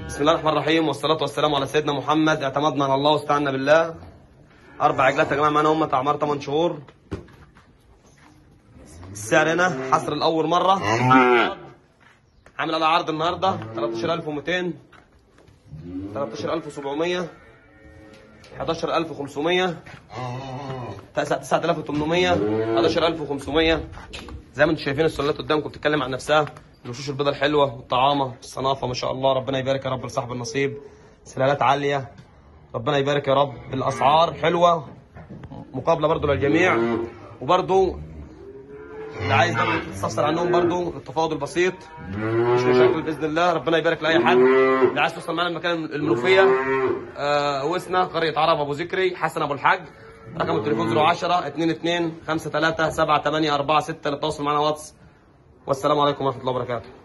بسم الله الرحمن الرحيم والصلاة والسلام على سيدنا محمد اعتمدنا على الله واستعنا بالله أربع عجلات يا جماعة معانا هم أعمار 8 شهور السعر هنا حصر الأول مرة عامل على عرض النهاردة 13200 13700 11500 9800 11500 زي ما انتم شايفين السلالات قدامكم بتتكلم عن نفسها الوشوش البيضاء الحلوه والطعامه الصنافه ما شاء الله ربنا يبارك يا رب لصاحب النصيب سلالات عاليه ربنا يبارك يا رب الاسعار حلوه مقابله برضو للجميع وبرضو اللي عايز برضو تستفسر عنهم برضو التفاوض البسيط مش مشاكل باذن الله ربنا يبارك لاي حد اللي عايز توصل معانا المكان المنوفيه آه وسنا قريه عرب ابو ذكري حسن ابو الحاج رقم التليفون 010 22 53 78 46 للتواصل معنا واتس والسلام عليكم ورحمه الله وبركاته